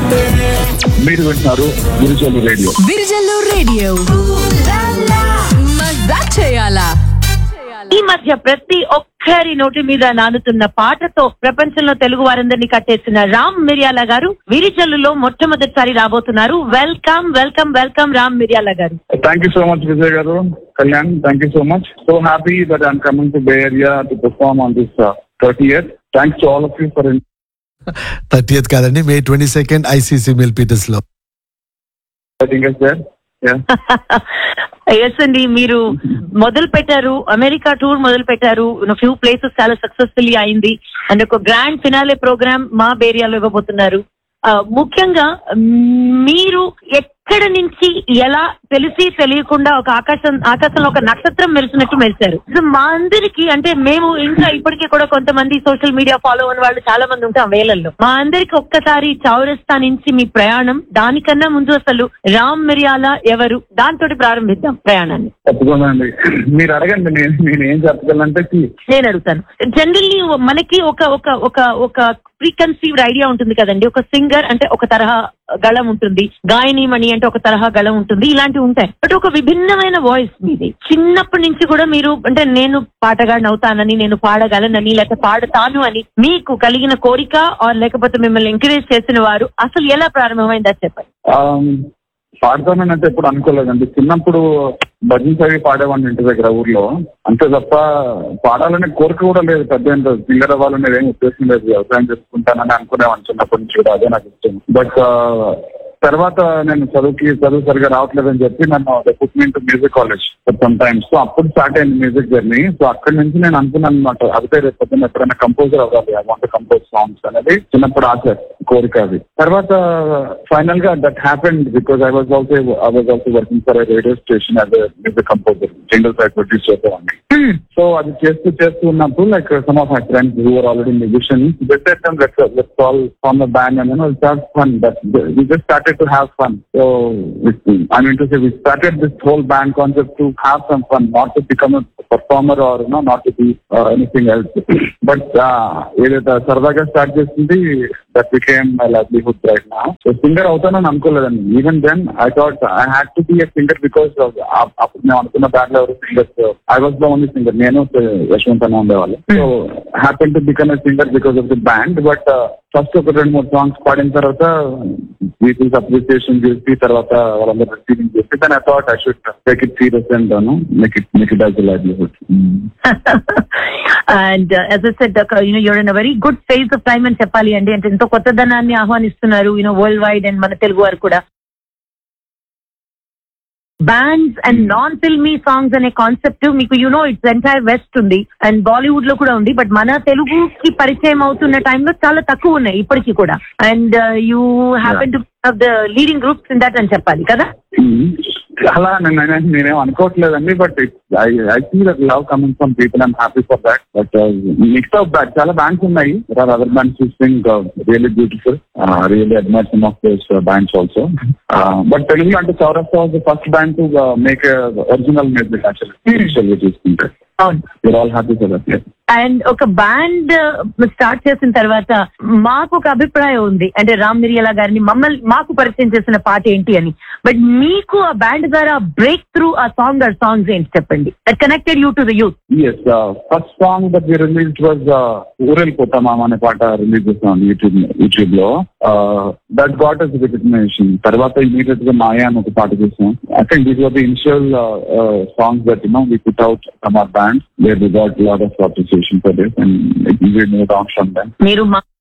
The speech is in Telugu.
మీరు వింటున్నారు గురిజోలు రేడియో విరిజల్లు రేడియో మజా చేయాలా ఈ మధ్య ప్రతి ఒక్కరి నోటి మీద నానుతున్న పాటతో ప్రపంచంలో తెలుగు వారందరినీ కట్టేసిన రామ్ మిర్యాల గారు విరిచల్లులో మొట్టమొదటిసారి రాబోతున్నారు welcome welcome welcome Ram Miryala గారు thank you so much Vijay గారు Kalyan thank you so much so happy that I'm coming to bay area to perform on this thirty years thanks to all of you for thirtieth కాదండి May twenty second ICC Milpitas లో inviting us there. Yeah. Yes అండి మీరు మొదలు పెట్టారు అమెరికా టూర్ మొదలు పెట్టారు ఫ్యూ ప్లేసెస్ చాలా సక్సెస్ఫుల్లీ అయింది అండ్ ఒక గ్రాండ్ ఫినాలే ప్రోగ్రామ్ మా బేరియాలో ఇవ్వబోతున్నారు ఆ, ముఖ్యంగా మీరు ఎక్కడ నుంచి ఎలా తెలిసి తెలియకుండా ఒక ఆకాశం ఆకాశంలో ఒక నక్షత్రం మెరిసినట్టు మెరిశారు సో మా అందరికి అంటే మేము ఇంకా ఇప్పటికీ కూడా కొంతమంది సోషల్ మీడియా ఫాలో అయిన వాళ్ళు చాలా మంది ఉంటాం వేలల్లో మా అందరికి ఒక్కసారి చౌరస్తా నుంచి మీ ప్రయాణం దానికన్నా ముందు అసలు రామ్ మిరియాల ఎవరు దాంతో ప్రారంభిద్దాం ప్రయాణాన్ని తప్పకుండా అండి మీరు అడగండి నేను నేను ఏం చెప్పగలంటే నేను అడుగుతాను జనరల్లీ మనకి ఒక ఒక ఒక ఒక ప్రీకన్సీవ్డ్ ఐడియా ఉంటుంది కదండి ఒక సింగర్ అంటే ఒక తరహా గళం ఉంటుంది గాయనీమణి అంటే ఒక తరహా గళం ఉంటుంది ఇలాంటివి ఉంటాయి బట్ ఒక విభిన్నమైన వాయిస్ మీది చిన్నప్పటి నుంచి కూడా మీరు అంటే నేను పాటగాడిని అవుతానని నేను పాడగలనని లేకపోతే పాడతాను అని మీకు కలిగిన కోరిక ఆర్ లేకపోతే మిమ్మల్ని ఎంకరేజ్ చేసిన వారు అసలు ఎలా ప్రారంభమైందా చెప్పండి పాడతానని అయితే ఎప్పుడు అనుకోలేదండి చిన్నప్పుడు భజన్స్ అవి పాడేవాడిని ఇంటి దగ్గర ఊర్లో అంతే తప్ప పాడాలనే కోరిక కూడా లేదు పెద్ద సింగర్ అవ్వాలనేది ఏం ఉద్దేశం లేదు వ్యవసాయం చేసుకుంటానని అనుకునేవాడిని చిన్నప్పటి నుంచి కూడా అదే నాకు ఇష్టం బట్ తర్వాత నేను చదువుకి చదువు సరిగా రావట్లేదని చెప్పి నన్ను put to music college some times so అప్పుడు స్టార్ట్ అయింది మ్యూజిక్ జర్నీ సో అక్కడి నుంచి నేను అనుకున్నాను అనమాట అదే రేపు పొద్దున్న ఎప్పుడైనా కంపోజర్ అవ్వాలి ఐ వాంట్ కంపోజ్ సాంగ్స్ అనేది చిన్నప్పుడు ఆశ కోరిక అది తర్వాత ఫైనల్ గా that happened because I was also I was also working for radio station as music composer single side produce చేసేవాడిని సో అది చేస్తూ చేస్తూ ఉన్నప్పుడు like some of my friends who are already musicians let's all form the band and it start fun that we just started to have fun so I mean to say we started this whole band concept to have some fun not to become performer or no not to be anything else but ఏదైతే సరదాగా స్టార్ట్ చేసింది that became my livelihood right నా సో సింగర్ అవుతానని అనుకోలేదండి even then I thought I had to be a singer because అప్పుడు మేము అనుకున్న బ్యాండ్ లో ఎవరు singers I was the only singer నేను యశ్వంత్ అన్న ఉండేవాళ్ళు so happen to become a singer because of the band but first ఒక రెండు మూడు సాంగ్స్ పాడిన తర్వాత పీపుల్స్ అప్రిసియేషన్ చేసి తర్వాత వాళ్ళందరూ రిసీవింగ్ చేసి then I thought I should take it serious and make it make it as livelihood and as I said you know you're in a very good phase of time అని చెప్పాలి అండి అంటే ఎంతో కొత్తదనాన్ని ఆహ్వానిస్తున్నారు యూనో వరల్డ్ వైడ్ అండ్ మన తెలుగు వారు కూడా bands and non filmy songs అనే కాన్సెప్ట్ మీకు యునో ఇట్స్ ఎంటైర్ వెస్ట్ ఉంది అండ్ బాలీవుడ్ లో కూడా ఉంది బట్ మన తెలుగుకి పరిచయం అవుతున్న టైంలో చాలా తక్కువ ఉన్నాయి ఇప్పటికీ కూడా and you happen to the leading groups in that అని చెప్పాలి కదా అలా నేను నేను- నేనేం అనుకోవట్లేదండి but I I see that love coming from people I'm happy for that but mix of back చాలా బ్యాండ్స్ ఉన్నాయి or other bands sing really beautiful really admire some of those bands also but తెలుగులో అంటే Chaurasta was the first band to make original music actually చూసుకుంటే అవును your all happy for that and ఒక బ్యాండ్ స్టార్ట్ చేసిన తర్వాత మాకు ఒక అభిప్రాయం ఉంది అంటే రామ్ మిరియలా గారిని మమ్మల్ని మాకు పరిచయం చేసిన పాట ఏంటి అని బట్ మీకు ఆ బ్యాండ్ ద్వారా బ్రేక్ త్రూ ఆ సాంగ్ ఆర్ సాంగ్స్ ఏంటి చెప్పండి that connected you to the youth yes first song that we release was ఊరెల్ పోతామామ అనే పాట రిలీజ్ చేసాం యూట్యూబ్ యూట్యూబ్ లో దట్ గాట్ అస్ రికగ్నేషన్ తర్వాత ఇమీడియట్ గా మాయా అని ఒక పాట చేసాం I think these were the initial songs that you know we put out from our band where we got lot of appreciation for this and we move on from then మీరు మా